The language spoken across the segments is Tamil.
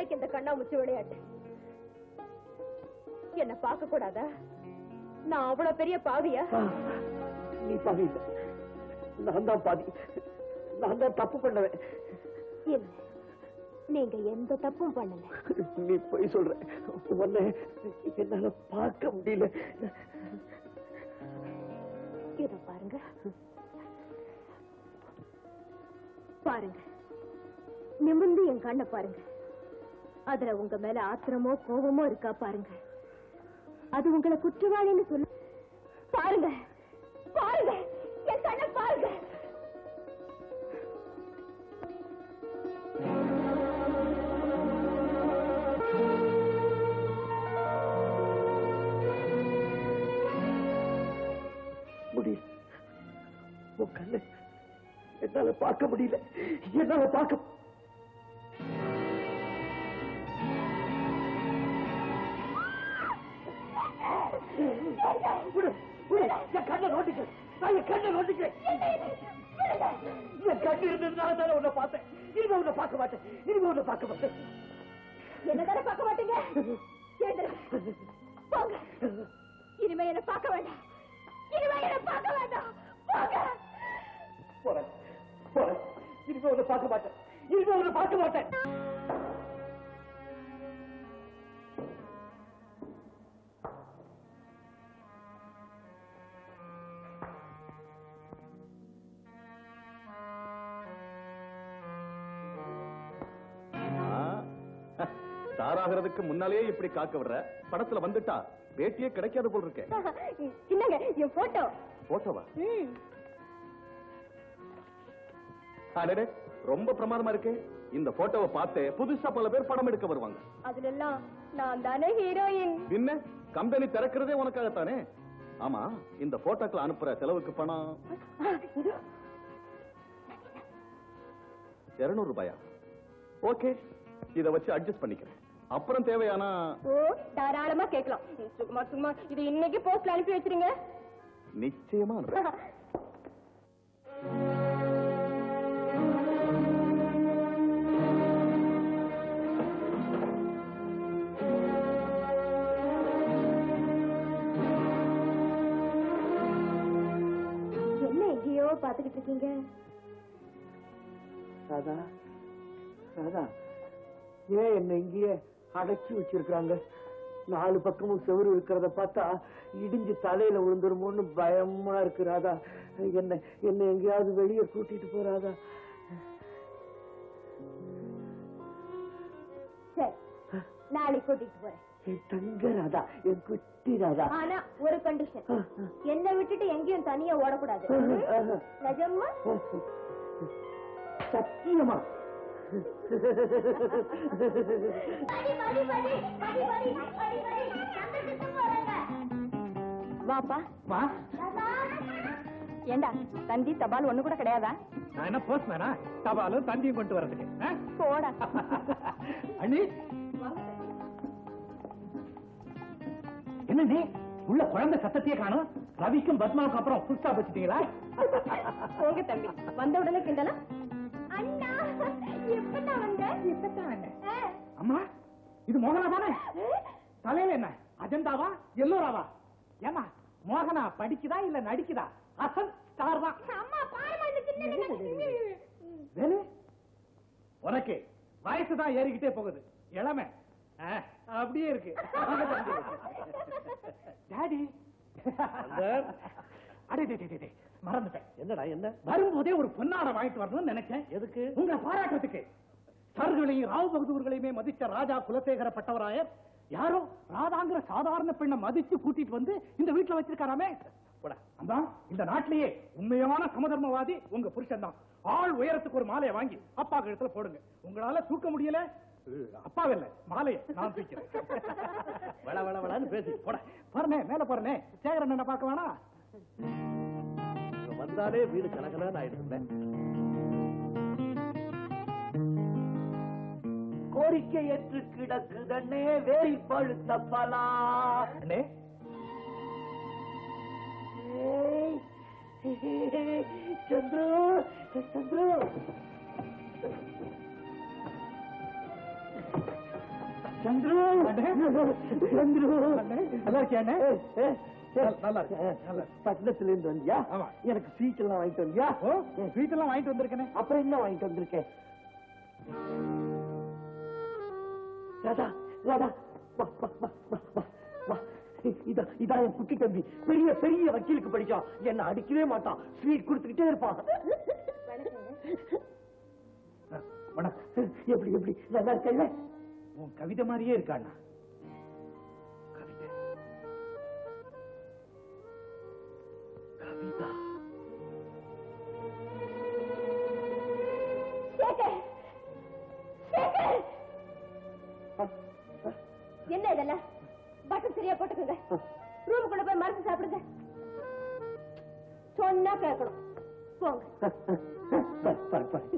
எதுக்கு இந்த கண்ணாமூச்சி விளையாட்டு என்ன பார்க்க கூடாதா நான் அவ்வளவு பெரிய பாவியா நீ பாவி இல்ல. நான் தான் பாதி நான் தான் தப்பு பண்ணவன் இல்ல நீங்க எந்த தப்பும் பண்ணல நீ போய் சொல்ற உன்னை என்னால பார்க்க முடியல இத பாருங்க பாருங்க நிமிர்ந்து என் கண்ணை பாருங்க அதுல உங்க மேல ஆத்திரமோ கோபமோ இருக்கா பாருங்க அது உங்களை குற்றவாளின்னு சொல்லு பாருங்க பாருங்க என் கண்ணை பாருங்க முடியல உன் கண்ணு என்னால பார்க்க முடியல என்னால பார்க்க விடு, விடு, என் கண்ணை நோண்டிக்க நான் என் கண்ணை நோண்டிக்கிறேன் என் கண்ணு இருந்ததுனால தானே உன்னை பார்த்தேன் இனிமே உன்னை பார்க்க மாட்டேன் இனிமே உன்னை பார்க்க மாட்டேன் என்ன தானே பார்க்க மாட்டீங்க எழுந்துருங்க. போங்க இனிமே என்ன பார்க்க வேண்டாம் இனிமே என்ன பார்க்க வேண்டாம் போங்க போறேன் போறேன் இனிமே உன்னை பார்க்க மாட்டேன் இனிமே உன்னை பார்க்க மாட்டேன் ஸ்டார் ஆகிறதுக்கு முன்னாலேயே இப்படி காக்க விடுற படத்துல வந்துட்டா பேட்டியே கிடைக்காத போல் இருக்கே சின்னங்க என் போட்டோ போட்டோவா அடடே ரொம்ப பிரமாதமா இருக்கே இந்த போட்டோவை பார்த்து புதுசா பல பேர் படம் எடுக்க வருவாங்க அதுல எல்லாம் நான் தானே ஹீரோயின் பின்ன கம்பெனி திறக்கிறதே உனக்காகத்தானே ஆமா இந்த போட்டோக்கள் அனுப்புற செலவுக்கு பணம் இருநூறு ரூபாயா ஓகே இத வச்சு அட்ஜஸ்ட் பண்ணிக்கிறேன் அப்புறம் தேவையானா ஓ தாராளமா கேட்கலாம் சும்மா சும்மா இது இன்னைக்கு போஸ்ட்ல அனுப்பி வச்சிருங்க நிச்சயமா அனுப்புறேன். என்ன எங்கேயோ பாத்துக்கிட்டு இருக்கீங்க ராதா ராதா ஏன் என்ன இங்கேயே அடைச்சி வச்சிருக்காங்க நாலு பக்கமும் செவுரு இருக்கிறத பார்த்தா இடிஞ்சு தலையில விழுந்துருமோன்னு பயமா இருக்கு ராதா என்ன என்ன எங்கேயாவது வெளியே கூட்டிட்டு போறாதா சரி நாளைக்கு கூட்டிட்டு போறேன் என் தங்க ராதா என் குட்டி ராதா ஆனா ஒரு கண்டிஷன் என்னை விட்டுட்டு எங்கேயும் தனியா ஓடக்கூடாது நிஜமா சத்தியமா வாப்பா மா ஏண்டா தந்தி தபால் ஒண்ணு கூட கிடையாதா நான் என்ன போஸ்ட்மேனா தபாலும் தந்தியும் கொண்டு வரதுக்கு ஆ? போடா அண்ணி என்ன நீ உள்ள குழந்தை சத்தத்தையே காணும் ரவிக்கும் பத்மாவுக்கும் அப்புறம் புல் ஸ்டாப் வச்சுட்டீங்களா போங்க தம்பி வந்த உடனே கிண்டலா அண்ணா எப்பதான் வந்த இப்பதான் வந்தேன். அம்மா இது மோகனா தானே தலையில என்ன அஜந்தாவா எல்லோராவா ஏமா மோகனா படிக்குதா இல்ல நடிக்குதா அசல் ஸ்டார் தான் அம்மா பாருமா இந்த சின்ன வேலு உனக்கு வயசு தான் ஏறிக்கிட்டே போகுது இளமை ஆ, அப்படியே இருக்கு டாடி அடே டே, டே, டே, டே, மறந்துட்டேன் என்னடா என்ன வரும்போதே ஒரு பொன்னாடை வாங்கிட்டு வரணும்னு நினைச்சேன் எதுக்கு உங்களை பாராட்டுறதுக்கு சர்களையும் ராவ் பகதூர்களையுமே மதிச்ச ராஜா குலசேகர பட்டவராயர் யாரோ ராதாங்கிற சாதாரண பெண்ணை மதிச்சு கூட்டிட்டு வந்து இந்த வீட்டுல வச்சிருக்காராமே போடா. அம்மா இந்த நாட்டிலேயே உண்மையான சமதர்மவாதி உங்க புருஷன் தான் ஆள் உயரத்துக்கு ஒரு மாலையை வாங்கி அப்பா கழுத்துல போடுங்க உங்களால தூக்க முடியல அப்பாவே இல்ல மாலையை நான் தூக்கிறேன் வள வள வளன்னு பேசி போட போறனே மேல போறனே சேகரன் என்ன பார்க்க வேணா இங்க வந்தாலே வீடு கலகலன்னு ஆயிடுச்சுல கோரிக்கை ஏற்று கிடக்குதன்னே வேரி பழுத்த பலா அண்ணே ஏய், சந்துரு சந்துரு சந்துரு சந்துரு நல்லா இருக்கியா அண்ணே? ஏய், ஏய், ஏய். நல்லா இருக்கு, நல்லா இருக்கு. பட்டணத்துல இருந்து வந்தியா ஆமா. எனக்கு ஸ்வீட் எல்லாம் வாங்கிட்டு வந்தியா ஓ ஸ்வீட் எல்லாம் வாங்கிட்டு வந்திருக்கேனே அப்புறம் என்ன வாங்கிட்டு வந்திருக்கேன் ராதா ராதா வா வா வா வா வா வா இதான் இதான் என் குட்டி தம்பி பெரிய பெரிய வக்கீலுக்கு படிச்சான் என்ன அடிக்கவே மாட்டான் ஸ்வீட் கொடுத்துக்கிட்டே இருப்பான் வணக்கம் எப்படி எப்படி நல்லா இருக்கல உன் கவிதை மாதிரியே இருக்கா அண்ணா கவிதை கவிதா சேகர் சேகர் என்ன இதெல்லாம் பட்டன் சரியா போட்டுக்கோங்க ரூமுக்குள்ள போய் மருந்து சாப்பிடுங்க சொன்னா கேட்கணும் போங்க பாரு, பாரு, பாரு.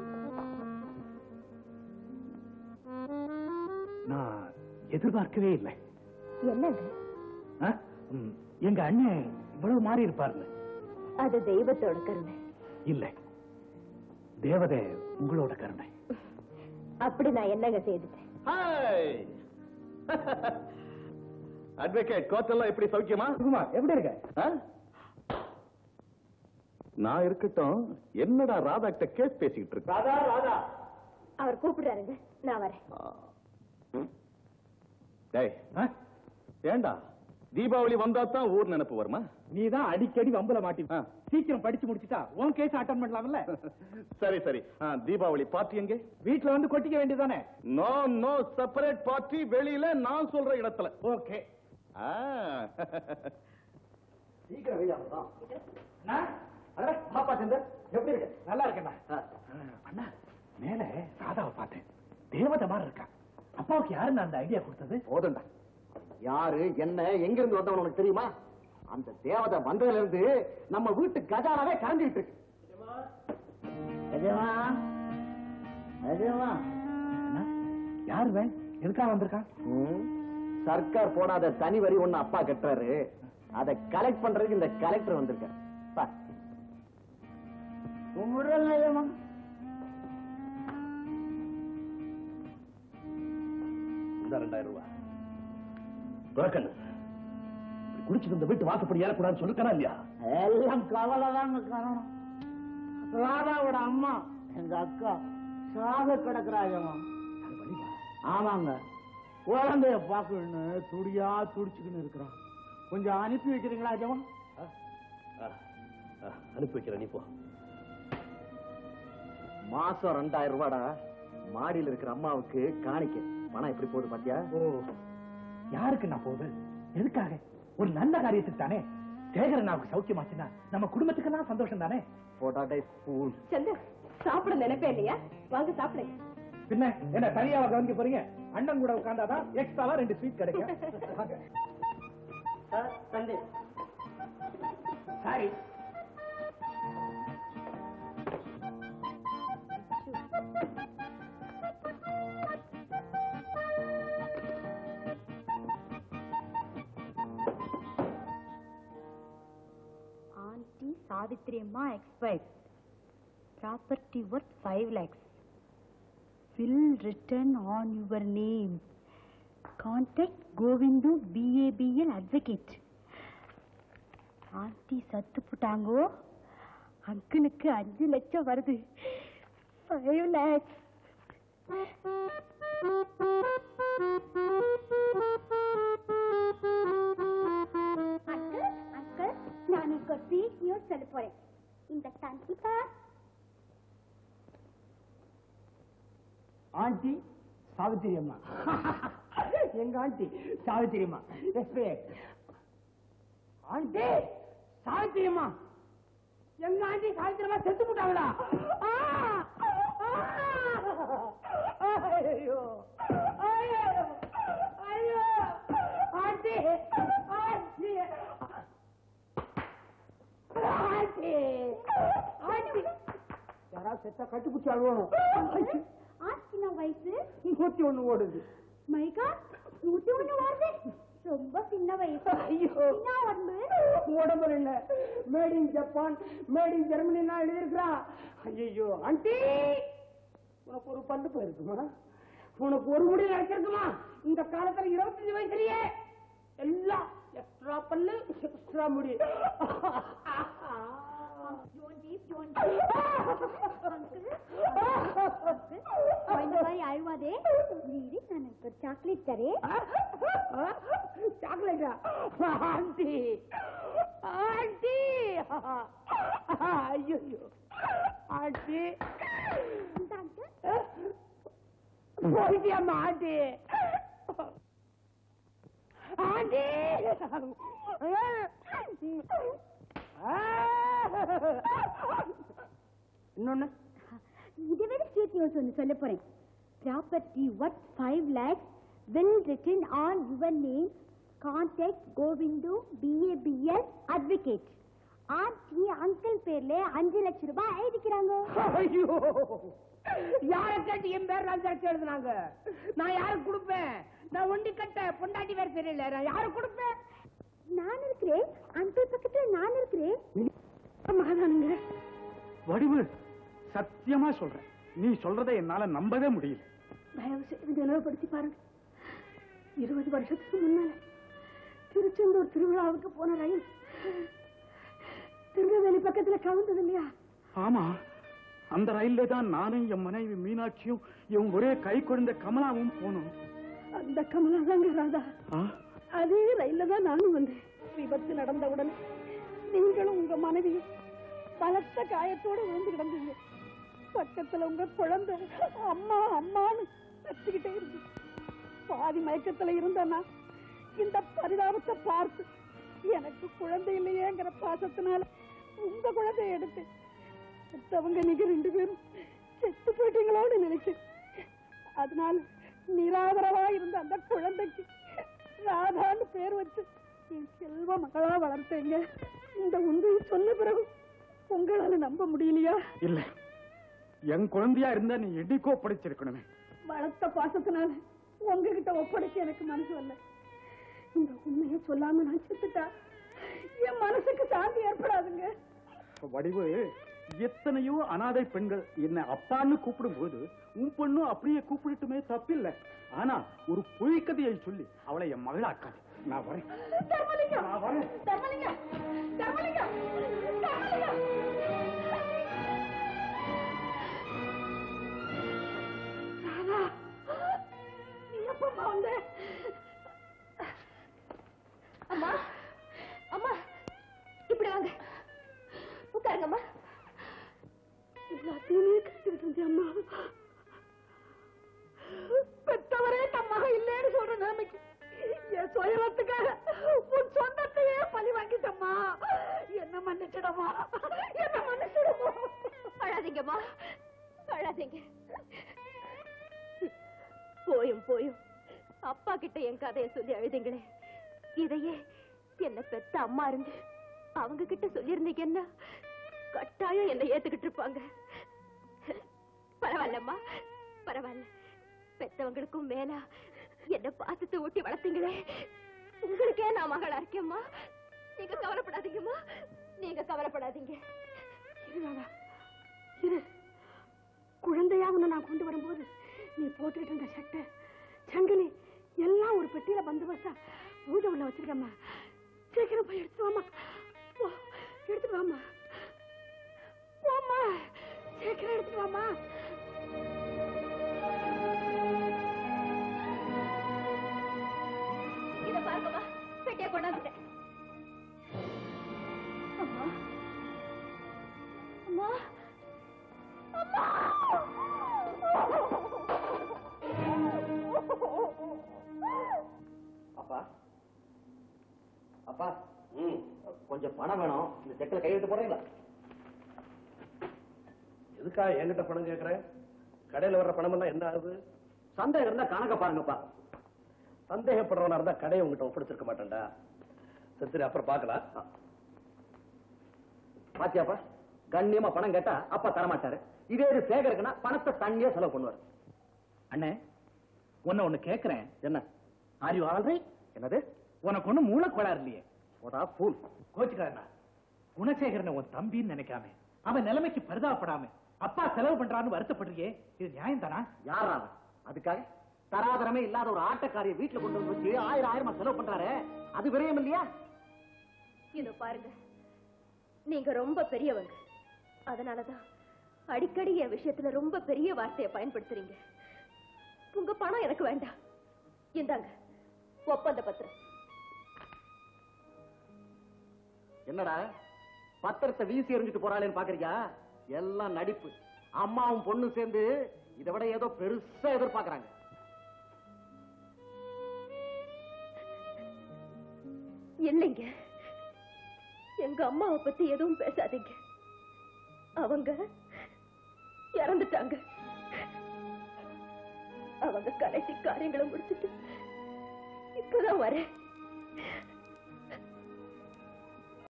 நான் எதிர்பார்க்கவே இல்லை என்னங்க ஆ? ம், எங்க அண்ணன் இவ்வளவு மாறி இருப்பாருன்னு அது தெய்வத்தோட கருணை இல்லை தேவதை உங்களோட கருணை அப்படி நான் என்னங்க செய்துட்டேன் ஹாய் அட்வொகேட் கோர்ட் எல்லாம் எப்படி சௌக்கியமா சுகுமார் எப்படி இருக்க ஆ? நான் இருக்கட்டும் என்னடா ராதா கிட்ட கேஸ் பேசிக்கிட்டு இருக்க ராதா ராதா அவர் கூப்பிடுறாருங்க நான் வரேன் டேய் ஆ? ஏண்டா தீபாவளி வந்தா தான் ஊர் நினைப்பு வருமா நீ தான் அடிக்கடி வம்பல மாட்டி ஆ. சீக்கிரம் படிச்சு முடிச்சுட்டா உன் கேஸ் அட்டன் பண்ணலாம்ல சரி சரி ஆ, தீபாவளி பார்ட்டி எங்கே வீட்டுல வந்து கொட்டிக்க வேண்டியதானே நோ நோ செப்பரேட் பார்ட்டி வெளியில நான் சொல்ற இடத்துல ஓகே ஆ. சீக்கிரம் வையா பாப்பா சந்தர் எப்படி இருக்க நல்லா இருக்கேண்ணா ஆ. அண்ணா மேல ராதாவை பார்த்தேன் தேவதை மாதிரி இருக்கா அப்பாவுக்கு யாருன்னு அந்த ஐடியா கொடுத்தது போதும்டா யாரு என்ன எங்க இருந்து வந்தவன் உனக்கு தெரியுமா அந்த தேவதை வந்ததுல இருந்து நம்ம வீட்டு கஜானாவே கரண்டிட்டு இருக்கு அண்ணா, யாரு வே எதுக்காக வந்திருக்கான் ம், சர்க்கார் போடாத தனி வரி ஒண்ணு அப்பா கட்டுறாரு அதை கலெக்ட் பண்றதுக்கு இந்த கலெக்டர் வந்திருக்காரு பா. இந்த ரெண்டாயிரம் ரூபாய் ரோக்கன் குடிச்சிட்டு இந்த வீட்டு வாசப்படி ஏறக்கூடாதுன்னு சொல்லிருக்கானா இல்லையா எல்லாம் கவலைதாங்க காரணம் ராதாவோட அம்மா எங்க அக்கா சாக கிடக்குறாங்கம்மா அது வழிவா ஆமாங்க குழந்தைய பார்க்கணும்னு துடியா துடிச்சுக்கின்னு இருக்கிறான் கொஞ்சம் அனுப்பி வைக்கிறீங்களா ஜவன் அனுப்பி வைக்கிறேன் நீ போ மாசம் ரெண்டாயிரம் ரூபாடா மாடியில இருக்கிற அம்மாவுக்கு காணிக்க பணம் எப்படி போகுது பாத்தியா ஓ யாருக்கு நான் போகுது எதுக்காக ஒரு நல்ல காரியத்துக்கு தானே சேகரன் நாவுக்கு சௌக்கியமாச்சுன்னா நம்ம குடும்பத்துக்கெல்லாம் சந்தோஷம் தானே போட்டாட்டே பூல் சந்தர் சாப்பிட நினைப்பே இல்லையா வாங்க சாப்பிடுங்க பின்ன என்ன தனியாவா கவனிக்க போறீங்க அண்ணன் கூட உட்கார்ந்தாதான் எக்ஸ்ட்ராவா ரெண்டு ஸ்வீட் கிடைக்கும் வாங்க. தந்தை sorry Auntie Savitri Amma expired. Property worth 5 lakhs. Will return on your name. Contact Govindu BABL advocate. Aunty சத்து போட்டாங்கோ அங்கிளுக்கு அஞ்சு லட்சம் வருது ஃபைவ் லேக்ஸ் அங்கிள் அங்கிள் நான் இப்போ ஸ்வீட் நியூஸ் சொல்ல போறேன் இந்த தங்கிதா ஆண்டி சாவித்திரி அம்மா எங்க ஆண்டி சாவித்திரி அம்மா ரெஸ்பெக்ட் ஆண்டி சாவித்திரி அம்மா எங்க ஆண்டி சாவித்திரி அம்மா செத்து போட்டாங்களா ஆ! ஆ! ஐயோ ஐயோ ஐயோ ஆண்டி ஆண்டி ஆண்டி ஆண்டி யாராவது செத்தா கட்டுப்பிடிச்சு அழுவணும் ஆஸ்தின வயசு நூத்தி ஒண்ணு ஓடுது மைகா நூத்தி ஒண்ணு வருது ரொம்ப சின்ன வயசு ஐயோ. சின்ன உடம்பு உடம்புல இல்ல made in Japan made in Germany நான் எழுதியிருக்கிறான் ஐயோ ஆண்டி உனக்கு ஒரு பல்லு போயிருக்குமா உனக்கு ஒரு முடி கிடைச்சிருக்குமா இந்த காலத்துல இருபத்தஞ்சு வயசுலயே எல்லாம் எக்ஸ்ட்ரா பல்லு எக்ஸ்ட்ரா முடி இந்த மாதிரி அழுவாதே நீரு நான் உனக்கு ஒரு சாக்லேட் தரேன் சாக்லேட்டா ஆண்டி ஆண்டி ஐயோ ஆண்டி இந்தாங்க. போயிட்டியம்மா ஆண்டி ஆண்டி இன்னொன்னு இதை விட ஸ்வீட் நியூஸ் ஒன்று சொல்ல போறேன் property worth five lakhs will written on your name contact Govindu BABL advocate aunty uncle பேர்ல அஞ்சு லட்சம் ரூபாய் எழுதிக்கிறாங்க ஐயோ யார கேட்டு என் பேர் அஞ்சு லட்சம் எழுதுனாங்க நான் யாருக்கு கொடுப்பேன் நான் ஒண்டி கட்ட பொண்டாட்டி வேற தெரியல நான் யாருக்கு கொடுப்பேன் நான் இருக்கிறேன் அங்கிள் பக்கத்துல நான் இருக்கிறேன் மகாதானுங்க வடிவு சத்தியமா சொல்றேன் நீ சொல்றதை என்னால நம்பவே முடியல தயவு செய்து நினைவுபடுத்தி பாருங்க இருபது வருஷத்துக்கு முன்னால திருச்செந்தூர் திருவிழாவுக்கு போன ரயில் திருநெல்வேலி பக்கத்துல கவுந்தது இல்லையா ஆமா அந்த ரயில்ல தான் நானும் என் மனைவி மீனாட்சியும் என் ஒரே கை குழந்தை கமலாவும் போனோம் அந்த கமலா தாங்க ராதா ஆ? அதே ரயில்ல தான் நானும் வந்தேன் விபத்து நடந்த உடனே நீங்களும் உங்க மனைவியும் பலத்த காயத்தோட விழுந்து கிடந்தீங்க பக்கத்துல உங்க குழந்தை அம்மா அம்மான்னு கத்திக்கிட்டே இருந்து பாதி மயக்கத்துல இருந்தனா இந்த பரிதாபத்தை பார்த்து எனக்கு குழந்தை இல்லையேங்கிற பாசத்தினால உங்க குழந்தைய எடுத்து பெத்தவங்க நீங்க ரெண்டு பேரும் செத்து போயிட்டீங்களோன்னு நினைச்சேன் அதனால நிராதரவா இருந்த அந்த குழந்தைக்கு ராதான்னு பேர் வச்சு என் செல்வ மகளா வளர்த்தேங்க இந்த உண்மையை சொன்ன பிறகு உங்களால நம்ப முடியலையா இல்ல என் குழந்தையா இருந்தா நீ எடிக்கோ படிச்சிருக்கணுமே வளர்த்த பாசத்தினால உங்ககிட்ட ஒப்படைக்க எனக்கு மனசு வரல இந்த உண்மையை சொல்லாம நான் செத்துட்டா என் மனசுக்கு சாந்தி ஏற்படாதுங்க வடிவு எத்தனையோ அனாதை பெண்கள் என்ன அப்பான்னு கூப்பிடும் போது உன் பொண்ணும் அப்படியே கூப்பிடட்டுமே தப்பில்லை ஆனா ஒரு பொய்க்கதையை சொல்லி அவளை என் மகளாக்காது நான் வரேன் நான் வரேன் தர்மலிங்கம் தர்மலிங்கம் தர்மலிங்கம் ராதா நீ எப்பமா வந்த அம்மா அம்மா இப்படி வாங்க உட்காருங்கம்மா எல்லாத்தையுமே கேட்டுக்கிட்டு இருந்தேன் அம்மா பெத்தவரே தம் மகன் இல்லைன்னு சொல்ற நிலைமைக்கு என் சுயலத்துக்காக உன் சொந்தத்தையே பழி வாங்கிட்டம்மா என்ன மன்னிச்சிடமா என்ன மன்னிச்சிடமா அழாதீங்கம்மா அழாதீங்க போயும் போயும் அப்பா கிட்ட என் கதையை சொல்லி அழுதீங்களே இதையே என்ன பெத்த அம்மா இருந்து அவங்க கிட்ட சொல்லியிருந்தீங்கன்னா கட்டாயம் என்னை ஏத்துக்கிட்டு இருப்பாங்க பரவாயில்லம்மா பரவாயில்ல பெத்தவங்களுக்கும் மேலா என்ன பாசத்தை ஊட்டி வளர்த்தீங்களே உங்களுக்கே நான் மகளா இருக்கேம்மா நீங்க கவலைப்படாதீங்கம்மா நீங்க கவலைப்படாதீங்க இருடாடா இரு குழந்தையா உன்னை நான் கொண்டு வரும்போது நீ போட்டுக்கிட்டு இருந்த சட்டை சங்கிலி எல்லாம் ஒரு பெட்டியில பந்தோபஸ்தா பூஜை உள்ள வச்சிருக்கம்மா சீக்கிரம் போய் எடுத்து வாமா போ எடுத்துட்டு வாமா போம்மா சீக்கிரம் எடுத்துட்டு வாமா இத பாருங்கம்மா பெட்டியை கொண்டாந்துட்டேன் அம்மா அம்மா அம்மா அப்பா அப்பா ம் கொஞ்சம் பணம் வேணும் இந்த செக்கில் கையெழுத்து போடுறீங்களா எதுக்கா என்கிட்ட பணம் கேக்குறேன் கடையில வர்ற பணம் எல்லாம் என்ன ஆகுது சந்தேகம் இருந்தா கணக்க பாருங்கப்பா சந்தேகப்படுறவனா இருந்தா கடையை உங்ககிட்ட ஒப்படைச்சிருக்க மாட்டேன்டா சரி சரி அப்புறம் பார்க்கலாம் பாத்தியாப்பா கண்ணியமா பணம் கேட்டா அப்பா தரமாட்டாரு இதே இது சேகருக்குன்னா பணத்தை தண்ணியா செலவு பண்ணுவாரு அண்ணே உன்னை ஒண்ணு கேக்குறேன் என்ன ஆர் யூ ஆல்ரை என்னது உனக்கு ஒண்ணு மூளைக்கோளாறு இல்லையே போடா ஃபூல் கோச்சுக்காரனா குணசேகரனை உன் தம்பின்னு நினைக்காம அவன் நிலைமைக்கு பரிதாபப்படாம அப்பா செலவு பண்றான்னு வருத்தப்படுறியே இது நியாயம் தானா யாரா அவன் அதுக்காக தராதரமே இல்லாத ஒரு ஆட்டக்காரிய வீட்டுல கொண்டு வந்து வச்சு ஆயிரம் ஆயிரமா செலவு பண்றாரு அது விரயம் இல்லையா இதோ பாருங்க நீங்க ரொம்ப பெரியவங்க அதனாலதான் அடிக்கடி என் விஷயத்துல ரொம்ப பெரிய வார்த்தையை பயன்படுத்துறீங்க உங்க பணம் எனக்கு வேண்டாம் இந்தாங்க ஒப்பந்த பத்திரம் என்னடா பத்திரத்தை வீசி எறிஞ்சிட்டு போறாளேன்னு பாக்குறியா எல்லாம் நடிப்பு அம்மாவும் பொண்ணும் சேர்ந்து இதை விட ஏதோ பெருசா எதிர்பார்க்கறாங்க இல்லைங்க எங்க அம்மாவை பத்தி எதுவும் பேசாதீங்க அவங்க இறந்துட்டாங்க அவங்க கடைசி காரியங்களை முடிச்சிட்டு இப்பதான் வரேன்